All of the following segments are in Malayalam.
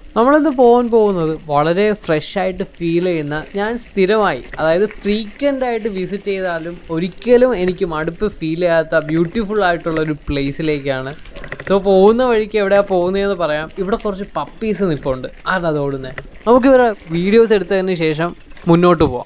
നമ്മളിന്ന് പോകാൻ പോകുന്നത് വളരെ ഫ്രഷ് ആയിട്ട് ഫീൽ ചെയ്യുന്ന ഞാൻ സ്ഥിരമായി അതായത് ഫ്രീക്വൻ്റ് ആയിട്ട് വിസിറ്റ് ചെയ്താലും ഒരിക്കലും എനിക്ക് മടുപ്പ് ഫീൽ ചെയ്യാത്ത ബ്യൂട്ടിഫുൾ ആയിട്ടുള്ള ഒരു പ്ലേസിലേക്കാണ് സോ പോകുന്ന വഴിക്ക് എവിടെയാണ് പോകുന്നതെന്ന് പറയാം ഇവിടെ കുറച്ച് പപ്പീസ് നിൽപ്പുണ്ട് ആരാ അത് ഓടുന്നത് നമുക്ക് ഇവരെ വീഡിയോസ് എടുത്തതിന് ശേഷം മുന്നോട്ട് പോവാം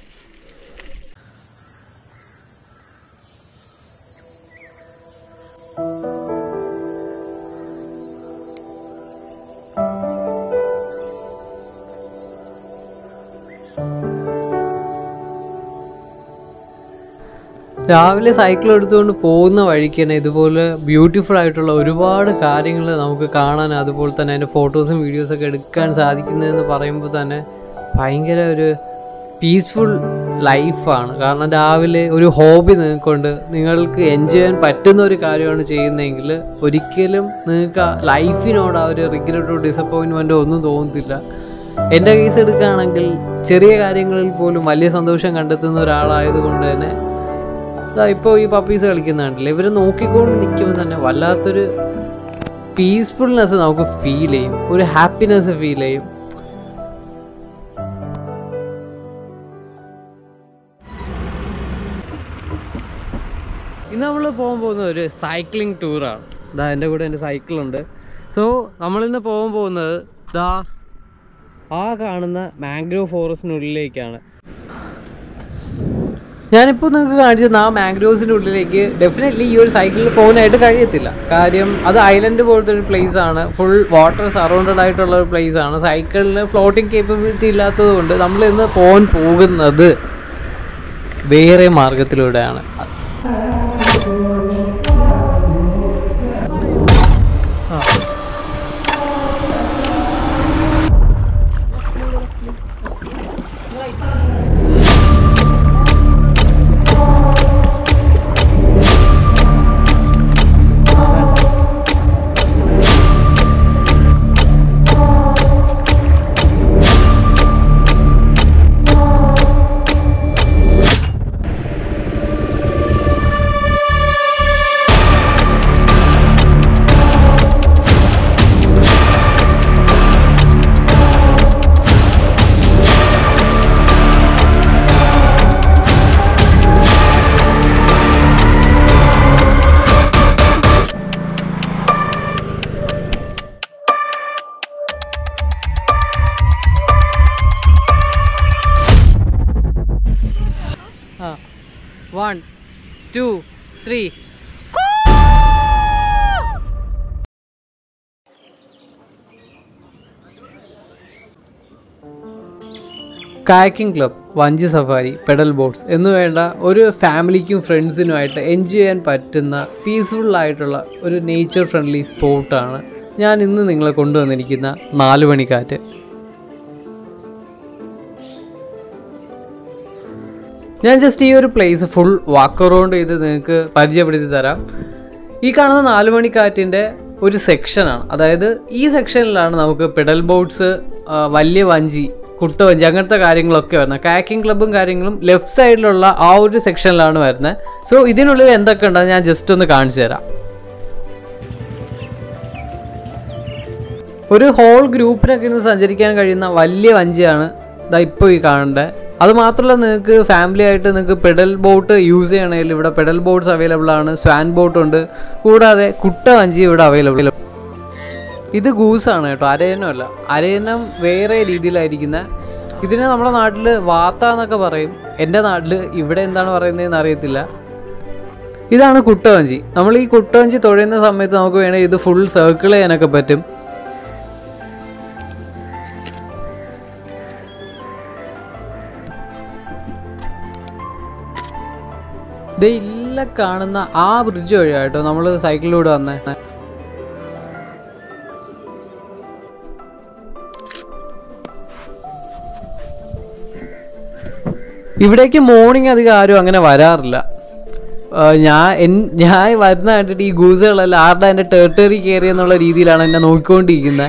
രാവിലെ സൈക്കിൾ എടുത്തുകൊണ്ട് പോകുന്ന വഴിക്ക് തന്നെ ഇതുപോലെ ബ്യൂട്ടിഫുൾ ആയിട്ടുള്ള ഒരുപാട് കാര്യങ്ങൾ നമുക്ക് കാണാൻ അതുപോലെ തന്നെ അതിൻ്റെ ഫോട്ടോസും വീഡിയോസൊക്കെ എടുക്കാൻ സാധിക്കുന്നതെന്ന് പറയുമ്പോൾ തന്നെ ഭയങ്കര ഒരു പീസ്ഫുൾ ലൈഫാണ് കാരണം രാവിലെ ഒരു ഹോബി നിങ്ങൾക്കൊണ്ട് നിങ്ങൾക്ക് എൻജോയ് ചെയ്യാൻ പറ്റുന്ന ഒരു കാര്യമാണ് ചെയ്യുന്നതെങ്കിൽ ഒരിക്കലും നിങ്ങൾക്ക് ആ ലൈഫിനോട് ആ ഒരു റിഗ്രറ്റോ ഡിസപ്പോയിൻമെൻറ്റോ ഒന്നും തോന്നത്തില്ല എൻ്റെ കേസ് എടുക്കുകയാണെങ്കിൽ ചെറിയ കാര്യങ്ങളിൽ പോലും വലിയ സന്തോഷം കണ്ടെത്തുന്ന ഒരാളായതുകൊണ്ട് തന്നെ ഇതാ ഇപ്പോൾ ഈ പപ്പീസ് കളിക്കുന്നുണ്ടല്ലോ ഇവർ നോക്കിക്കൊണ്ട് നിൽക്കുമ്പോൾ തന്നെ വല്ലാത്തൊരു പീസ്ഫുൾനെസ് നമുക്ക് ഫീൽ ചെയ്യും ഒരു ഹാപ്പിനെസ് ഫീൽ ചെയ്യും ഇന്ന് നമ്മൾ പോകാൻ പോകുന്ന ഒരു സൈക്ലിംഗ് ടൂറാണ് ഇതാ എൻ്റെ കൂടെ എൻ്റെ സൈക്കിളുണ്ട് സോ നമ്മളിന്ന് പോകാൻ പോകുന്നത് ഇതാ ആ കാണുന്ന മാംഗ്രോ ഫോറസ്റ്റിനുള്ളിലേക്കാണ് ഞാനിപ്പോൾ നിങ്ങൾക്ക് കാണിച്ചത് ആ മാംഗ്രോവ്സിൻ്റെ ഉള്ളിലേക്ക് ഡെഫിനറ്റ്ലി ഈ ഒരു സൈക്കിളിൽ പോകാനായിട്ട് കഴിയത്തില്ല കാര്യം അത് ഐലൻഡ് പോലത്തെ ഒരു പ്ലേസ് ആണ് ഫുൾ വാട്ടർ സറൗണ്ടഡ് ആയിട്ടുള്ള ഒരു പ്ലേസ് ആണ് സൈക്കിളിന് ഫ്ലോട്ടിംഗ് കേപ്പബിലിറ്റി ഇല്ലാത്തത് കൊണ്ട് നമ്മൾ ഇന്ന് പോകാൻ പോകുന്നത് വേറെ മാർഗത്തിലൂടെയാണ് ആ. ആ one two three kayaking club വഞ്ചി സഫാരി പെഡൽ ബോട്ട്സ് എന്ന് വേണ്ട ഒരു ഫാമിലിക്കും ഫ്രണ്ട്സിനുമായിട്ട് എൻജോയ് ചെയ്യാൻ പറ്റുന്ന പീസ്ഫുൾ ആയിട്ടുള്ള ഒരു നേച്ചർ ഫ്രണ്ട്ലി സ്പോട്ടാണ് ഞാൻ ഇന്ന് നിങ്ങളെ കൊണ്ടുവന്നിരിക്കുന്ന നാല് മണിക്കാറ്റ് ഞാൻ ജസ്റ്റ് ഈ ഒരു പ്ലേസ് ഫുൾ വാക്ക് അറൗണ്ട് ചെയ്ത് നിങ്ങൾക്ക് പരിചയപ്പെടുത്തി തരാം ഈ കാണുന്ന നാല് മണിക്കാറ്റിൻ്റെ ഒരു സെക്ഷനാണ് അതായത് ഈ സെക്ഷനിലാണ് നമുക്ക് പെഡൽ ബോട്ട്സ് വലിയ വഞ്ചി കുട്ടവഞ്ചി അങ്ങനത്തെ കാര്യങ്ങളൊക്കെ വരുന്നത് കാക്കിംഗ് ക്ലബ്ബും കാര്യങ്ങളും ലെഫ്റ്റ് സൈഡിലുള്ള ആ ഒരു സെക്ഷനിലാണ് വരുന്നത് സോ ഇതിനുള്ളിൽ എന്തൊക്കെ ഉണ്ടെന്ന് ഞാൻ ജസ്റ്റ് ഒന്ന് കാണിച്ചു തരാം ഒരു ഹോൾ ഗ്രൂപ്പിനൊക്കെ ഇരുന്ന് സഞ്ചരിക്കാൻ കഴിയുന്ന വലിയ വഞ്ചിയാണ് ഇതാ ഇപ്പോൾ ഈ കാണേണ്ടത് അത് മാത്രമല്ല നിങ്ങൾക്ക് ഫാമിലി ആയിട്ട് നിങ്ങൾക്ക് പെഡൽ ബോട്ട് യൂസ് ചെയ്യണമെങ്കിൽ ഇവിടെ പെഡൽ ബോട്ട്സ് അവൈലബിൾ ആണ് സ്വാൻ ബോട്ട് ഉണ്ട് കൂടാതെ കുട്ട വഞ്ചി ഇവിടെ അവൈലബിൾ ഇത് ഗൂസാണ് കേട്ടോ അരയനമല്ല അരയനം വേറെ രീതിയിലായിരിക്കുന്ന ഇതിനെ നമ്മുടെ നാട്ടിൽ വാത്ത എന്നൊക്കെ പറയും എൻ്റെ നാട്ടിൽ ഇവിടെ എന്താണ് പറയുന്നതെന്ന് അറിയത്തില്ല ഇതാണ് കുട്ടവഞ്ചി നമ്മൾ ഈ കുട്ടവഞ്ചി തുഴയുന്ന സമയത്ത് നമുക്ക് വേണമെങ്കിൽ ഇത് ഫുൾ സർക്കിൾ ചെയ്യാനൊക്കെ പറ്റും ഇത് ഇല്ല കാണുന്ന ആ ബ്രിഡ്ജ് വഴിയാട്ടോ നമ്മൾ സൈക്കിളിലൂടെ വന്നേ ഇവിടേക്ക് മോർണിംഗ് അധികം ആരും അങ്ങനെ വരാറില്ല ആ, ഞാൻ എൻ- ഞാൻ വരുന്ന കണ്ടിട്ട് ഈ ഗൂസുകളെല്ലാം ആരുടെ എൻ്റെ ടെറിട്ടറി കയറി എന്നുള്ള രീതിയിലാണ് എന്നെ നോക്കിക്കൊണ്ടിരിക്കുന്നത്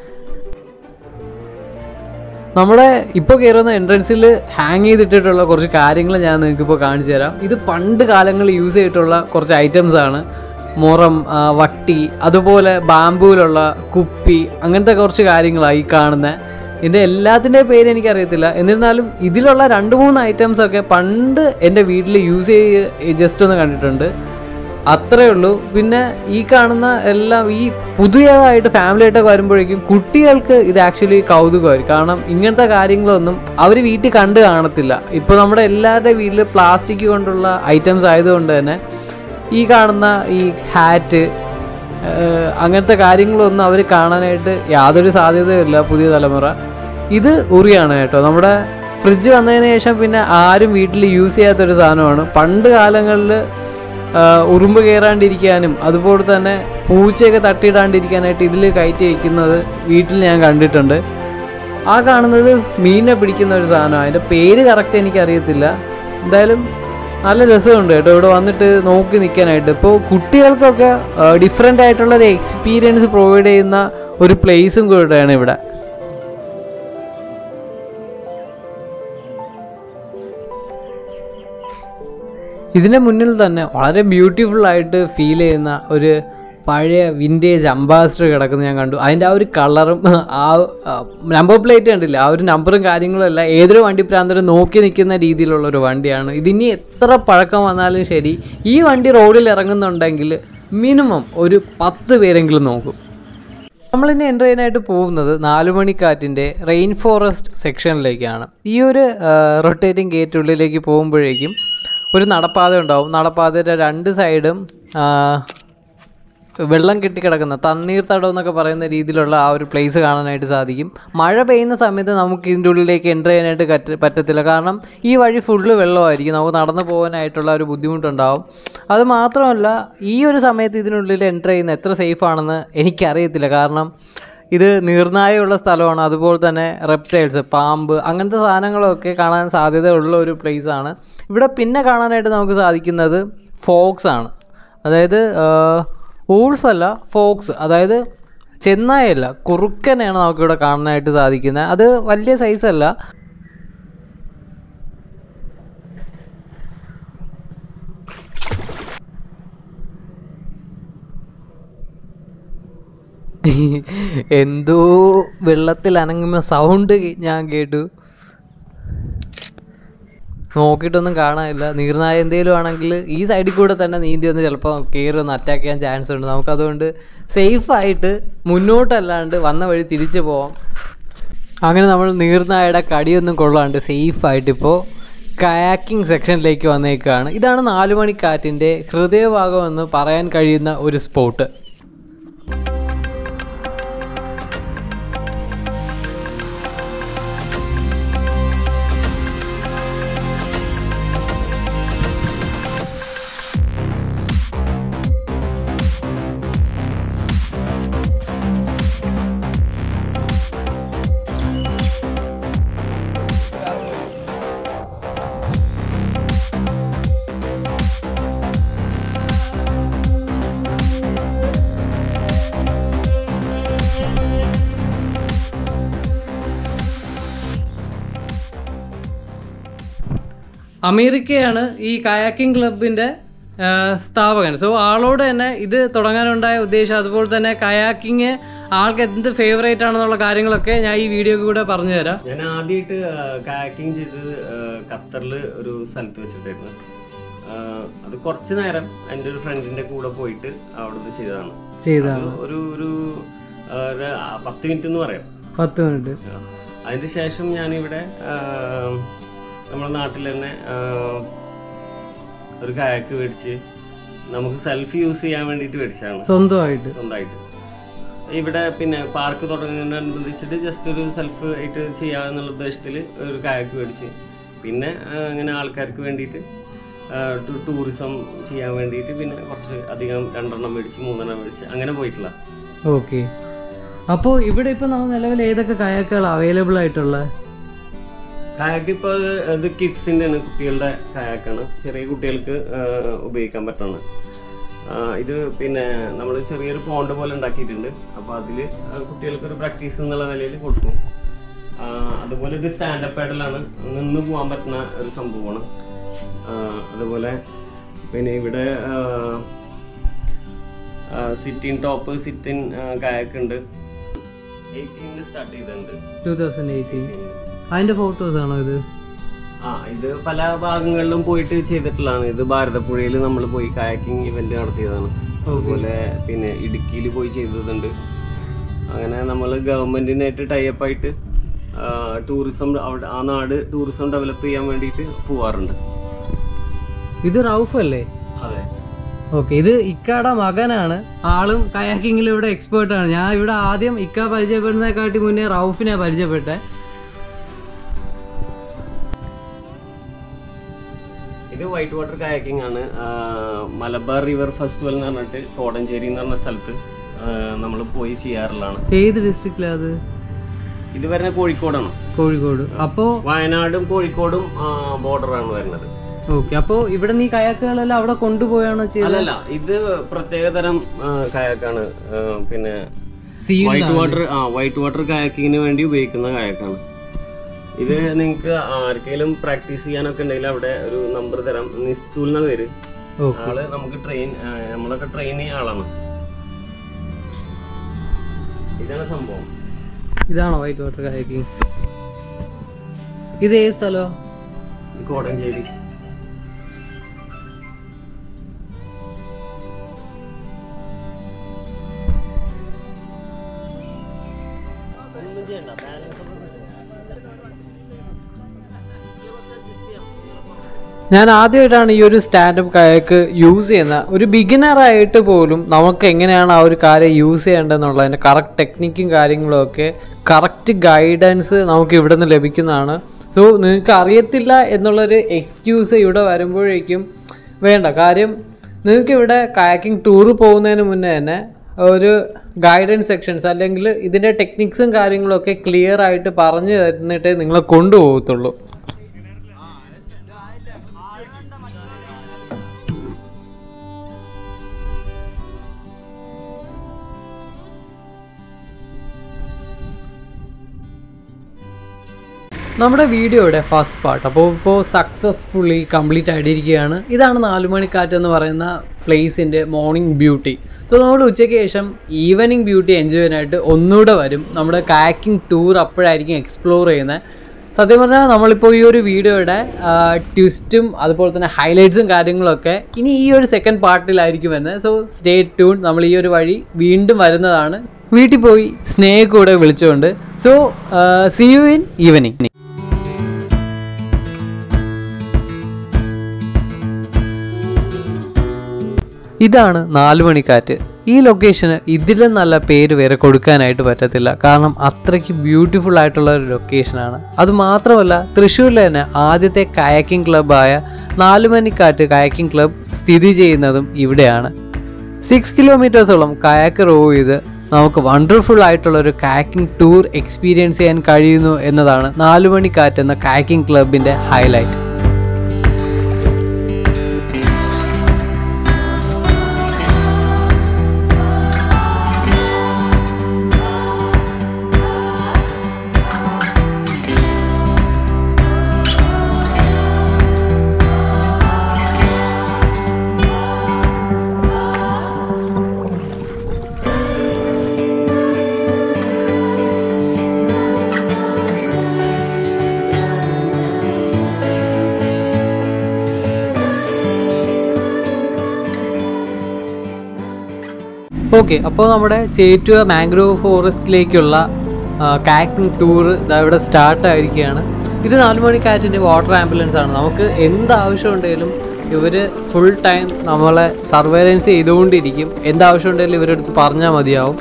നമ്മുടെ ഇപ്പോൾ കയറുന്ന എൻട്രൻസിൽ ഹാങ് ചെയ്തിട്ടിട്ടുള്ള കുറച്ച് കാര്യങ്ങൾ ഞാൻ നിങ്ങൾക്ക് ഇപ്പോൾ കാണിച്ചു തരാം ഇത് പണ്ട് കാലങ്ങളിൽ യൂസ് ചെയ്തിട്ടുള്ള കുറച്ച് ഐറ്റംസ് ആണ് മുറം ആ, വട്ടി അതുപോലെ ബാമ്പൂലുള്ള കുപ്പി അങ്ങനത്തെ കുറച്ച് കാര്യങ്ങളാണ് ഈ കാണുന്നത് ഇതിൻ്റെ എല്ലാത്തിൻ്റെ പേര് എനിക്കറിയത്തില്ല എന്നിരുന്നാലും ഇതിലുള്ള രണ്ട് മൂന്ന് ഐറ്റംസ് ഒക്കെ പണ്ട് എൻ്റെ വീട്ടിൽ യൂസ് ചെയ്ത് ജസ്റ്റ് ഒന്ന് കണ്ടിട്ടുണ്ട് അത്രേ ഉള്ളൂ പിന്നെ ഈ കാണുന്ന എല്ലാം ഈ പുതിയതായിട്ട് ഫാമിലി ആയിട്ടൊക്കെ വരുമ്പോഴേക്കും കുട്ടികൾക്ക് ഇത് ആക്ച്വലി കൗതുകമായിരിക്കും കാരണം ഇങ്ങനത്തെ കാര്യങ്ങളൊന്നും അവർ വീട്ടിൽ കണ്ട് കാണത്തില്ല ഇപ്പോൾ നമ്മുടെ എല്ലാവരുടെ വീട്ടിൽ പ്ലാസ്റ്റിക് കൊണ്ടുള്ള ഐറ്റംസ് ആയതുകൊണ്ട് തന്നെ ഈ കാണുന്ന ഈ ഹാറ്റ് അങ്ങനത്തെ കാര്യങ്ങളൊന്നും അവർ കാണാനായിട്ട് യാതൊരു സാധ്യതയുമില്ല പുതിയ തലമുറ ഇത് ഉറിയാണ് കേട്ടോ നമ്മുടെ ഫ്രിഡ്ജ് വന്നതിന് ശേഷം പിന്നെ ആരും വീട്ടിൽ യൂസ് ചെയ്യാത്തൊരു സാധനമാണ് പണ്ട് കാലങ്ങളിൽ ഉറുമ്പ് കയറാണ്ടിരിക്കാനും അതുപോലെ തന്നെ പൂച്ചയൊക്കെ തട്ടിയിടാണ്ടിരിക്കാനായിട്ട് ഇതിൽ കയറ്റി വയ്ക്കുന്നത് വീട്ടിൽ ഞാൻ കണ്ടിട്ടുണ്ട് ആ കാണുന്നത് മീനിനെ പിടിക്കുന്ന ഒരു സാധനമാണ് അതിൻ്റെ പേര് കറക്റ്റ് എനിക്കറിയത്തില്ല എന്തായാലും നല്ല രസമുണ്ട് കേട്ടോ ഇവിടെ വന്നിട്ട് നോക്കി നിൽക്കാനായിട്ട് ഇപ്പോൾ കുട്ടികൾക്കൊക്കെ ഡിഫറെൻ്റ് ആയിട്ടുള്ള ഒരു എക്സ്പീരിയൻസ് പ്രൊവൈഡ് ചെയ്യുന്ന ഒരു പ്ലേസും കൂടെയാണ് ഇവിടെ ഇതിൻ്റെ മുന്നിൽ തന്നെ വളരെ ബ്യൂട്ടിഫുൾ ആയിട്ട് ഫീൽ ചെയ്യുന്ന ഒരു പഴയ വിൻറ്റേജ് അംബാസിഡർ കിടക്കുന്നത് ഞാൻ കണ്ടു അതിൻ്റെ ആ ഒരു കളറും ആ നമ്പർ പ്ലേറ്റ് കണ്ടില്ല ആ ഒരു നമ്പറും കാര്യങ്ങളും എല്ലാം ഏതൊരു വണ്ടി പ്രാന്തരും നോക്കി നിൽക്കുന്ന രീതിയിലുള്ള ഒരു വണ്ടിയാണ് ഇതിനി എത്ര പഴക്കം വന്നാലും ശരി ഈ വണ്ടി റോഡിൽ ഇറങ്ങുന്നുണ്ടെങ്കിൽ മിനിമം ഒരു പത്ത് പേരെങ്കിലും നോക്കും നമ്മളിനി എൻ്റർ ചെയ്യാനായിട്ട് പോകുന്നത് നാലുമണിക്കാറ്റിൻ്റെ റെയിൻ ഫോറസ്റ്റ് സെക്ഷനിലേക്കാണ് ഈ ഒരു റൊട്ടേറ്റിംഗ് ഗേറ്റ് ഉള്ളിലേക്ക് പോകുമ്പോഴേക്കും ഒരു നടപ്പാത ഉണ്ടാവും നടപ്പാതയുടെ രണ്ട് സൈഡും ആ, വെള്ളം കെട്ടിക്കിടക്കുന്ന തണ്ണീർത്തടം എന്നൊക്കെ പറയുന്ന രീതിയിലുള്ള ആ ഒരു പ്ലേസ് കാണാനായിട്ട് സാധിക്കും മഴ പെയ്യുന്ന സമയത്ത് നമുക്ക് ഇതിൻ്റെ ഉള്ളിലേക്ക് എൻ്റർ ചെയ്യാനായിട്ട് കറ്റ് പറ്റത്തില്ല കാരണം ഈ വഴി ഫുള്ള് വെള്ളമായിരിക്കും നമുക്ക് നടന്നു പോകാനായിട്ടുള്ള ഒരു ബുദ്ധിമുട്ടുണ്ടാവും അത് മാത്രമല്ല ഈ ഒരു സമയത്ത് ഇതിനുള്ളിൽ എൻ്റർ ചെയ്യുന്ന എത്ര സേഫ് ആണെന്ന് എനിക്കറിയത്തില്ല കാരണം ഇത് നീർനായുള്ള സ്ഥലമാണ് അതുപോലെ തന്നെ റെപ്റ്റൈൽസ് പാമ്പ് അങ്ങനത്തെ സാധനങ്ങളൊക്കെ കാണാൻ സാധ്യതയുള്ള ഒരു place ആണ് ഇവിടെ പിന്നെ കാണാനായിട്ട് നമുക്ക് സാധിക്കുന്നത് ഫോക്സ് ആണ് അതായത് ഊൾഫ് അല്ല ഫോക്സ് അതായത് ചെന്നായല്ല കുറുക്കനെയാണ് നമുക്കിവിടെ കാണാനായിട്ട് സാധിക്കുന്നത് അത് വലിയ സൈസല്ല എന്തോ വെള്ളത്തിൽ അനങ്ങുന്ന സൗണ്ട് ഞാൻ കേട്ടു നോക്കിയിട്ടൊന്നും കാണാനില്ല നീർനായ എന്തെങ്കിലും ആണെങ്കിൽ ഈ സൈഡിൽ കൂടെ തന്നെ നീന്തി വന്ന് ചിലപ്പോൾ കയറി ഒന്ന് അറ്റാക്ക് ചെയ്യാൻ ചാൻസ് ഉണ്ട് നമുക്കതുകൊണ്ട് സേഫായിട്ട് മുന്നോട്ടല്ലാണ്ട് വന്ന വഴി തിരിച്ചു പോവാം അങ്ങനെ നമ്മൾ നീർനായയുടെ കടിയൊന്നും കൊള്ളാണ്ട് സേഫായിട്ട് ഇപ്പോൾ കയാക്കിംഗ് സെക്ഷനിലേക്ക് വന്നേക്കാണ് ഇതാണ് നാലുമണിക്കാറ്റിൻ്റെ ഹൃദയഭാഗം എന്ന് പറയാൻ കഴിയുന്ന ഒരു സ്പോട്ട് അമേരിക്കയാണ് ഈ കയാക്കിംഗ് ക്ലബിൻ്റെ സ്ഥാപകൻ സോ ആളോട് തന്നെ ഇത് തുടങ്ങാനുണ്ടായ ഉദ്ദേശം അതുപോലെ തന്നെ കയാക്കിങ് ആൾക്ക് എന്ത് ഫേവറേറ്റ് ആണെന്നുള്ള കാര്യങ്ങളൊക്കെ ഞാൻ ഈ വീഡിയോ കൂടെ പറഞ്ഞു തരാം ഞാൻ ആദ്യമായിട്ട് കായാക്കിങ് ചെയ്തത് ഖത്തറിൽ ഒരു സ്ഥലത്ത് വെച്ചിട്ടായിരുന്നു ആ, അത് കുറച്ച് നേരം എൻ്റെ ഒരു ഫ്രണ്ടിന്റെ കൂടെ പോയിട്ട് അവിടുന്ന് ചെയ്തതാണ് ചെയ്താണ് അത് ഒരു ഒരു ആ, ഒരു പത്ത് മിനിറ്റ് എന്ന് പറയാം പത്ത് മിനിറ്റ് ആ. അതിന് ശേഷം ഞാനിവിടെ ആ, നമ്മുടെ നാട്ടിൽ തന്നെ ആ, ഒരു കായക്ക് മേടിച്ച് നമുക്ക് സെൽഫ് യൂസ് ചെയ്യാൻ വേണ്ടിയിട്ട് മേടിച്ചതാണ് സ്വന്തമായിട്ട് സ്വന്തമായിട്ട് ഇവിടെ പിന്നെ പാർക്ക് തുടങ്ങുന്നതിനനുബന്ധിച്ചിട്ട് ജസ്റ്റ് ഒരു സെൽഫ് ആയിട്ട് ചെയ്യാന്നുള്ള ഉദ്ദേശത്തിൽ ഒരു കായക്ക് മേടിച്ച് പിന്നെ ആ, അങ്ങനെ ആൾക്കാർക്ക് വേണ്ടിയിട്ട് ടൂറിസം ചെയ്യാൻ വേണ്ടിയിട്ട് പിന്നെ കുറച്ച് അധികം രണ്ടെണ്ണം മേടിച്ച് മൂന്നെണ്ണം മേടിച്ച് അങ്ങനെ പോയിട്ടുള്ള ഓക്കെ അപ്പോൾ ഇവിടെ ഇപ്പോൾ നമ്മൾ നിലവിൽ ഏതൊക്കെ കയാക്കുകൾ അവൈലബിൾ ആയിട്ടുള്ള കായക്ക് ഇപ്പോൾ ഇത് കിഡ്സിൻ്റെ ആണ് കുട്ടികളുടെ കായക്കാണ് ചെറിയ കുട്ടികൾക്ക് ആ, ഉപയോഗിക്കാൻ പറ്റുന്നത് ആ, ഇത് പിന്നെ നമ്മൾ ചെറിയൊരു പോണ്ട് പോലെ ഉണ്ടാക്കിയിട്ടുണ്ട് അപ്പോൾ അതിൽ കുട്ടികൾക്ക് ഒരു പ്രാക്ടീസ് എന്നുള്ള നിലയിൽ കൊടുക്കും ആ, അതുപോലെ ഇത് സ്റ്റാൻഡപ്പ് പാഡലാണ് നിന്ന് പോകാൻ പറ്റുന്ന ഒരു സംഭവമാണ് ആ, അതുപോലെ പിന്നെ ഇവിടെ ആ, സിറ്റിൻ ടോപ്പ് സിറ്റിൻ കായക്ക് ഉണ്ട് എയ്റ്റീനിൽ സ്റ്റാർട്ട് ചെയ്തിട്ടുണ്ട് ടൂ തൗസൻഡ് എയ്റ്റീൻ അതിന്റെ ഫോട്ടോസ് ആണോ ഇത് ആ ഇത് പല ഭാഗങ്ങളിലും പോയിട്ട് ചെയ്തിട്ടുള്ളതാണ് ഇത് ഭാരതപ്പുഴയിൽ നമ്മൾ പോയി കായക്കിംഗ് ഇവന്റ് നടത്തിയതാണ് അതുപോലെ പിന്നെ ഇടുക്കിയിൽ പോയി ചെയ്തതുണ്ട് അങ്ങനെ നമ്മൾ ഗവൺമെന്റിനായിട്ട് ടൈപ്പ് ആയിട്ട് ടൂറിസം അവിടെ ആ നാട് ടൂറിസം ഡെവലപ്പ് ചെയ്യാൻ വേണ്ടിയിട്ട് പോവാറുണ്ട് ഇത് റൌഫ് അല്ലേ അതെ ഓക്കെ ഇത് ഇക്കയുടെ മകനാണ് ആളും കയാക്കിങ്ങിൽ ഇവിടെ എക്സ്പേർട്ട് ആണ് ഞാൻ ഇവിടെ ആദ്യം ഇക്ക പരിചയപ്പെടുന്നതിനെക്കാട്ടി മുന്നേ റൌഫിനെ പരിചയപ്പെട്ടെ ഇത് വൈറ്റ് വാട്ടർ കയാക്കിംഗ് ആണ് ആ, മലബാർ റിവർ ഫെസ്റ്റിവൽ എന്ന് പറഞ്ഞിട്ട് കോടഞ്ചേരി എന്ന് പറഞ്ഞ സ്ഥലത്ത് നമ്മൾ പോയി ചെയ്യാറുള്ളതാണ് ഏത് ഡിസ്ട്രിക്റ്റിലാ അത് ഇത് വരുന്ന കോഴിക്കോടാണ് കോഴിക്കോട് അപ്പോ വയനാടും കോഴിക്കോടും ബോർഡറാണ് വരുന്നത് ഓക്കെ അപ്പോ ഇവിടെ നീ കയാക്കുകളെല്ലാം അവിടെ കൊണ്ടുപോയാണോ ചെയ്തത് അല്ലല്ല ഇത് പ്രത്യേകതരം ആ, കയാക്കാണ് ആ, പിന്നെ സീൽഡ് വൈറ്റ് വാട്ടർ ആ വൈറ്റ് വാട്ടർ കയാക്കിങ്ങിന് വേണ്ടി ഉപയോഗിക്കുന്ന കയാക്കാണ് ഇത് നിങ്ങൾക്ക് ആർക്കെങ്കിലും പ്രാക്ടീസ് ചെയ്യാനൊക്കെ ഉണ്ടെങ്കിൽ അവിടെ ഒരു നമ്പർ തരാം നിസ്തുൽ എന്ന പേര് ഓക്കെ ആള് നമുക്ക് ട്രെയിൻ നമ്മളൊക്കെ ട്രെയിൻ ചെയ്യുന്ന ആളാണ് ഇതാണ് സംഭവം ഇതാണോ വൈറ്റ് വാട്ടർ കയാക്കിങ് ഇത് ഏത് സ്ഥലോ ഇത് കോടഞ്ചേരി ഒന്നും ചെയ്യണ്ട ബാലൻസ് ഞാൻ ആദ്യമായിട്ടാണ് ഈ ഒരു സ്റ്റാൻഡപ്പ് കയക്ക് യൂസ് ചെയ്യുന്ന ഒരു ബിഗിനർ ആയിട്ട് പോലും നമുക്ക് എങ്ങനെയാണ് ആ ഒരു കാര്യം യൂസ് ചെയ്യേണ്ടതെന്നുള്ളതിൻ്റെ കറക്റ്റ് ടെക്നിക്കും കാര്യങ്ങളും ഒക്കെ കറക്റ്റ് ഗൈഡൻസ് നമുക്ക് ഇവിടെ നിന്ന് ലഭിക്കുന്നതാണ് സോ നിങ്ങൾക്ക് അറിയത്തില്ല എന്നുള്ളൊരു എക്സ്ക്യൂസ് ഇവിടെ വരുമ്പോഴേക്കും വേണ്ട കാര്യം നിങ്ങൾക്ക് ഇവിടെ കയാക്കിംഗ് ടൂർ പോകുന്നതിന് മുന്നേ തന്നെ ഒരു ഗൈഡൻസ് സെക്ഷൻസ് അല്ലെങ്കിൽ ഇതിൻ്റെ ടെക്നിക്സും കാര്യങ്ങളൊക്കെ ക്ലിയർ ആയിട്ട് പറഞ്ഞു തന്നിട്ടേ നിങ്ങളെ കൊണ്ടുപോകത്തുള്ളൂ നമ്മുടെ വീഡിയോയുടെ ഫസ്റ്റ് പാർട്ട് അപ്പോൾ ഇപ്പോൾ സക്സസ്ഫുള്ളി കംപ്ലീറ്റ് ആയിട്ടിരിക്കുകയാണ് ഇതാണ് നാലുമണിക്കാറ്റ് എന്ന് പറയുന്ന പ്ലേസിൻ്റെ മോർണിംഗ് ബ്യൂട്ടി സോ നമ്മൾ ഉച്ചയ്ക്ക് ശേഷം ഈവനിങ് ബ്യൂട്ടി എൻജോയ് ചെയ്യാനായിട്ട് ഒന്നുകൂടെ വരും നമ്മുടെ കാക്കിംഗ് ടൂർ അപ്പോഴായിരിക്കും എക്സ്പ്ലോർ ചെയ്യുന്നത് സത്യം പറഞ്ഞാൽ നമ്മളിപ്പോൾ ഈ ഒരു വീഡിയോയുടെ ട്വിസ്റ്റും അതുപോലെ തന്നെ ഹൈലൈറ്റ്സും കാര്യങ്ങളൊക്കെ ഇനി ഈ ഒരു സെക്കൻഡ് പാർട്ടിലായിരിക്കും വരുന്നത് സോ സ്റ്റേ ട്യൂൺ നമ്മൾ ഈ ഒരു വഴി വീണ്ടും വരുന്നതാണ് വീട്ടിൽ പോയി സ്നേഹ കൂടെ വിളിച്ചുകൊണ്ട് so see you in evening ഇതാണ് നാലുമണിക്കാറ്റ് ഈ ലൊക്കേഷന് ഇതിലും നല്ല പേര് വേറെ കൊടുക്കാനായിട്ട് പറ്റത്തില്ല കാരണം അത്രയ്ക്ക് ബ്യൂട്ടിഫുൾ ആയിട്ടുള്ള ഒരു ലൊക്കേഷനാണ് അതുമാത്രമല്ല തൃശ്ശൂരിലെ തന്നെ ആദ്യത്തെ കയാക്കിംഗ് ക്ലബ്ബായ നാലുമണിക്കാറ്റ് കയാക്കിംഗ് ക്ലബ്ബ് സ്ഥിതി ചെയ്യുന്നതും ഇവിടെയാണ് സിക്സ് കിലോമീറ്റേഴ്സോളം കയാക്ക് റോ ചെയ്ത് നമുക്ക് വണ്ടർഫുൾ ആയിട്ടുള്ള ഒരു കാക്കിംഗ് ടൂർ എക്സ്പീരിയൻസ് ചെയ്യാൻ കഴിയുന്നു എന്നതാണ് നാലുമണിക്കാറ്റ് എന്ന കാക്കിംഗ് ക്ലബിൻ്റെ ഹൈലൈറ്റ് ഓക്കെ അപ്പോൾ നമ്മുടെ ചേറ്റുവ മാംഗ്രോവ് ഫോറസ്റ്റിലേക്കുള്ള കാക്കിംഗ് ടൂർ ഇതാ ഇവിടെ സ്റ്റാർട്ട് ആയിരിക്കുകയാണ് ഇത് നാലുമണിക്കാറ്റിൻ്റെ വാട്ടർ ആംബുലൻസ് ആണ് നമുക്ക് എന്ത് ആവശ്യം ഉണ്ടെങ്കിലും ഇവർ ഫുൾ ടൈം നമ്മളെ സർവൈലൻസ് ചെയ്തുകൊണ്ടിരിക്കും എന്താവശ്യം ഉണ്ടെങ്കിലും ഇവരുടെ അടുത്ത് പറഞ്ഞാൽ മതിയാവും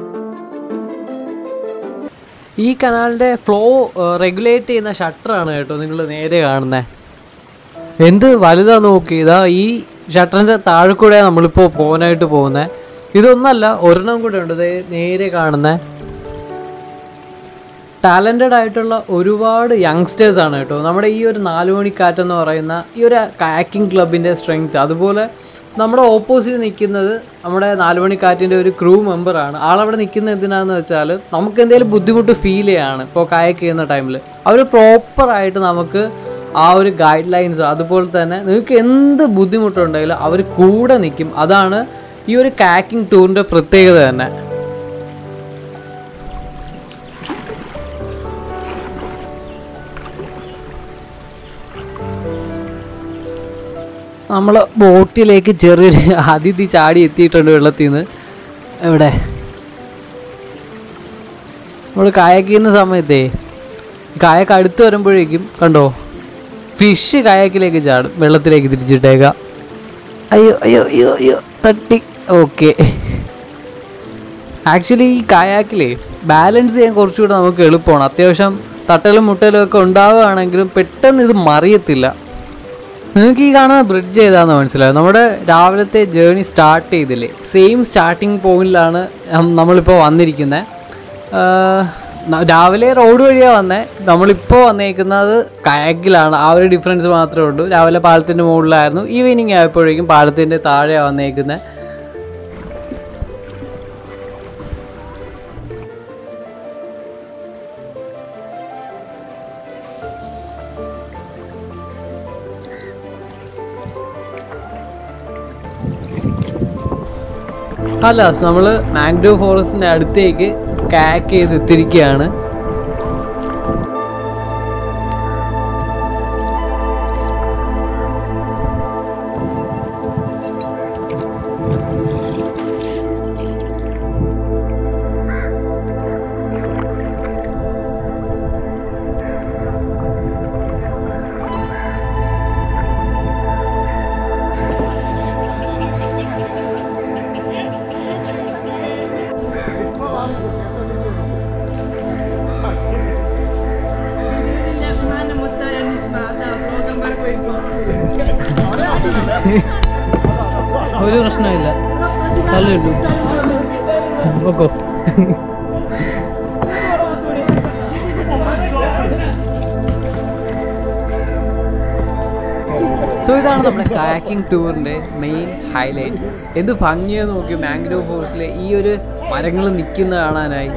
ഈ കനാലിൻ്റെ ഫ്ലോ റെഗുലേറ്റ് ചെയ്യുന്ന ഷട്ടറാണ് കേട്ടോ നിങ്ങൾ നേരെ കാണുന്നത് എന്ത് വലുതാ നോക്കി ഇതാ ഈ ഷട്ടറിൻ്റെ താഴെ കൂടെ നമ്മളിപ്പോൾ പോകാനായിട്ട് പോകുന്നത് ഇതൊന്നല്ല ഒരെണ്ണം കൂടെ ഉണ്ട് ദേ നേരെ കാണുന്ന ടാലൻറ്റഡ് ആയിട്ടുള്ള ഒരുപാട് യങ്സ്റ്റേഴ്സ് ആണ് കേട്ടോ നമ്മുടെ ഈ ഒരു നാല് മണിക്കാറ്റ് എന്ന് പറയുന്ന ഈ ഒരു കാക്കിംഗ് ക്ലബിൻ്റെ സ്ട്രെങ്ത് അതുപോലെ നമ്മുടെ ഓപ്പോസിറ്റ് നിൽക്കുന്നത് നമ്മുടെ നാല് മണിക്കാറ്റിൻ്റെ ഒരു ക്രൂ മെമ്പറാണ് ആളവിടെ നിൽക്കുന്നത് എന്തിനാന്ന് വെച്ചാൽ നമുക്ക് എന്തെങ്കിലും ബുദ്ധിമുട്ട് ഫീൽ ചെയ്യാണ് ഇപ്പോൾ കായക്ക് ചെയ്യുന്ന ടൈമിൽ അവർ പ്രോപ്പറായിട്ട് നമുക്ക് ആ ഒരു ഗൈഡ് ലൈൻസ് അതുപോലെ തന്നെ നിങ്ങൾക്ക് എന്ത് ബുദ്ധിമുട്ടുണ്ടെങ്കിലും അവർ കൂടെ നിൽക്കും അതാണ് ഈ ഒരു കാക്കിംഗ് ടൂറിൻ്റെ പ്രത്യേകത തന്നെ നമ്മൾ ബോട്ടിലേക്ക് ചെറിയൊരു അതിഥി ചാടി എത്തിയിട്ടുണ്ട് വെള്ളത്തിൽ നിന്ന് എവിടെ നമ്മൾ കായക്ക് ചെയ്യുന്ന സമയത്തേ കായക്ക് അടുത്ത് വരുമ്പോഴേക്കും കണ്ടോ ഫിഷ് കായക്കിലേക്ക് ചാടും വെള്ളത്തിലേക്ക് തിരിച്ചിട്ടേക്കാം അയ്യോ അയ്യോ അയ്യോ അയ്യോ തട്ടി ഓക്കെ ആക്ച്വലി ഈ കായാക്കിലേ ബാലൻസ് ചെയ്യാൻ കുറച്ചുകൂടെ നമുക്ക് എളുപ്പമാണ് അത്യാവശ്യം തട്ടലും മുട്ടലും ഒക്കെ ഉണ്ടാവുകയാണെങ്കിലും പെട്ടെന്ന് ഇത് മറിയത്തില്ല നിങ്ങൾക്ക് ഈ കാണുന്ന ബ്രിഡ്ജ് ഏതാണെന്ന് മനസ്സിലായോ നമ്മുടെ രാവിലത്തെ ജേർണി സ്റ്റാർട്ട് ചെയ്തില്ലേ സെയിം സ്റ്റാർട്ടിങ് പോയിന്റിലാണ് നമ്മളിപ്പോൾ വന്നിരിക്കുന്നത് രാവിലെ റോഡ് വഴിയാണ് വന്നേ നമ്മളിപ്പോൾ വന്നേക്കുന്നത് കയക്കിലാണ് ആ ഒരു ഡിഫറൻസ് മാത്രമേ ഉള്ളൂ രാവിലെ പാലത്തിൻ്റെ മുകളിലായിരുന്നു ഈവനിങ് ആയപ്പോഴേക്കും പാലത്തിൻ്റെ താഴെയാണ് വന്നേക്കുന്നത് ആ ലാസ്റ്റ് നമ്മൾ മാംഗ്രൂവ് ഫോറസ്റ്റിൻ്റെ അടുത്തേക്ക് കാക്ക് ചെയ്ത് എത്തിയിരിക്കുകയാണ് ഒരു പ്രശ്നമില്ല നല്ല കിട്ടും ഓക്കോ സോ ഇതാണ് നമ്മുടെ കാക്കിംഗ് ടൂറിൻ്റെ മെയിൻ ഹൈലൈറ്റ് എന്ത് ഭംഗിയെന്ന് നോക്കി മാംഗ്രോ ഫോറസ്റ്റിലെ ഈ ഒരു മരങ്ങൾ നിൽക്കുന്ന കാണാനായി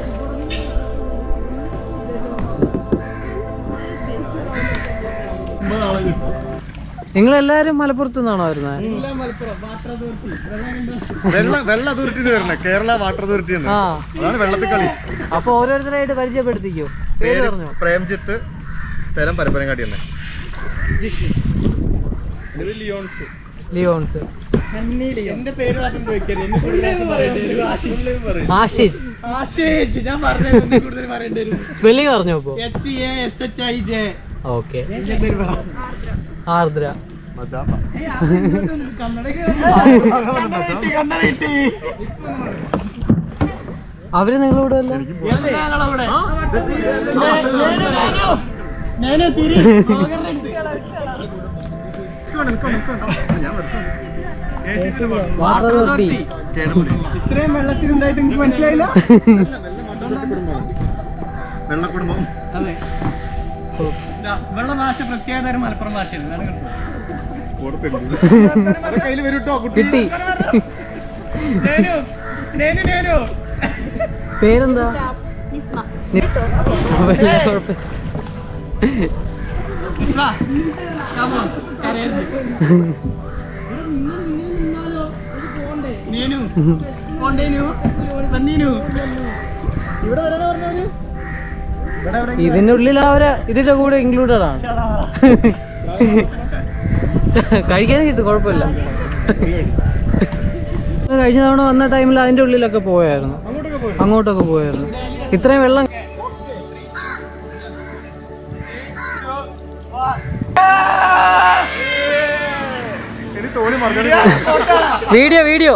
നിങ്ങളെല്ലാവരും മലപ്പുറത്ത് നിന്നാണോ വരുന്നത് വെള്ള വെള്ള അതോറിറ്റി വരണേ കേരള വാട്ടർ അതോറിറ്റി ആ അതാണ് വെള്ളത്തിൽ കളി അപ്പൊ ഓരോരുത്തരായിട്ട് പരിചയപ്പെടുത്തിക്കോ പേര് പറഞ്ഞോ പ്രേംജിത്ത് സ്ഥലം പരപ്പനങ്ങാടി തന്നെ ലിയോൺസ് എന്റെ പേര് മാത്രം ചോദിക്കരുത് എന്നെ കൂടുതൽ പ്രാവശ്യം പറയേണ്ടി വരും ആശിഷ് ആഷിൻ ആശിഷ് ഞാൻ പറഞ്ഞത് ഒന്നിൽ കൂടുതൽ പറയേണ്ടി വരും സ്പെല്ലിംഗ് പറഞ്ഞോ ഇപ്പോ H A S H I J okay Ardra അവര് നിങ്ങളോട് അല്ല ഞാനോ തിരി വാട്ടർ അതോറിറ്റി ഇത്രയും വെള്ളത്തിലുണ്ടായിട്ട് എനിക്ക് മനസ്സിലായില്ല വെള്ളക്കുടുംബം അതെ വെള്ള ഭാഷ പ്രത്യേക തരം മലപ്പുറം ഭാഷയാണ് വേണം കേട്ടോ. കയ്യിൽ വരും കേട്ടോ കുട്ടി കിട്ടി നേനു, നേനു, നേനു. പേരെന്താ വലിയ കുഴപ്പം വാ, come on, കരയരുത്. നേനു, പോണ്ടേനു, വന്നീനു. ഇവിടെ വരാനാ പറഞ്ഞവര്? ഇവിടെ എവിടെ? ഇതിന്റെ ഉള്ളിൽ അവര് ഇതിന്റെ കൂടെ ഇൻക്ലൂഡഡ് ആണ് ശ്ശടാ. കഴിക്കാൻ കിട്ടും കുഴപ്പമില്ല കഴിഞ്ഞ തവണ വന്ന ടൈമിൽ അതിന്റെ ഉള്ളിലൊക്കെ പോയായിരുന്നു അങ്ങോട്ടൊക്കെ പോയായിരുന്നു ഇത്രയും വെള്ളം ഇനി തോണി മറക്കണേ വീഡിയോ വീഡിയോ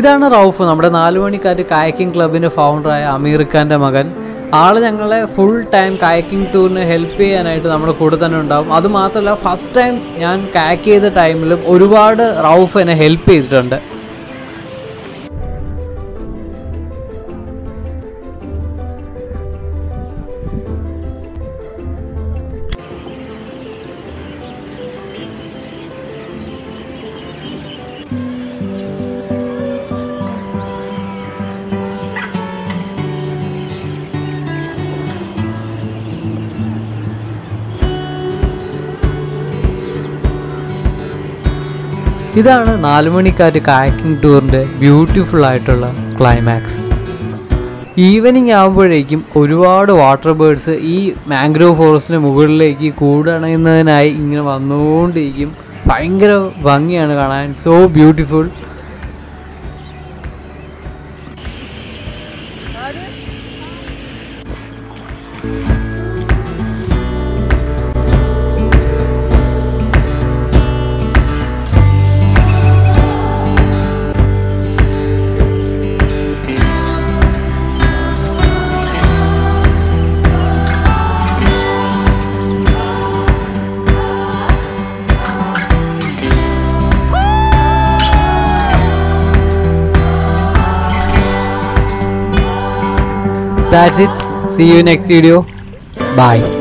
ഇതാണ് റൌഫ് നമ്മുടെ നാലുമണിക്കാറ്റ് കായക്കിംഗ് ക്ലബിൻ്റെ ഫൗണ്ടറായ അമീർ ഖാൻ്റെ മകൻ ആൾ ഞങ്ങളെ ഫുൾ ടൈം കായക്കിംഗ് ടൂറിന് ഹെൽപ്പ് ചെയ്യാനായിട്ട് നമ്മുടെ കൂടെ തന്നെ ഉണ്ടാവും അതുമാത്രമല്ല ഫസ്റ്റ് ടൈം ഞാൻ കാക്ക് ചെയ്ത ടൈമിലും ഒരുപാട് റൌഫ് എന്നെ ഹെൽപ്പ് ചെയ്തിട്ടുണ്ട് ഇതാണ് നാലുമണിക്കാറ്റ് കായക്കിംഗ് ടൂറിൻ്റെ ബ്യൂട്ടിഫുൾ ആയിട്ടുള്ള ക്ലൈമാക്സ് ഈവനിങ് ആകുമ്പോഴേക്കും ഒരുപാട് വാട്ടർ ബേർഡ്സ് ഈ മാംഗ്രോവ് ഫോറസ്റ്റിന് മുകളിലേക്ക് കൂടണയുന്നതിനായി ഇങ്ങനെ വന്നുകൊണ്ടിരിക്കും ഭയങ്കര ഭംഗിയാണ് കാണാൻ so beautiful That's it. See you next video. Bye.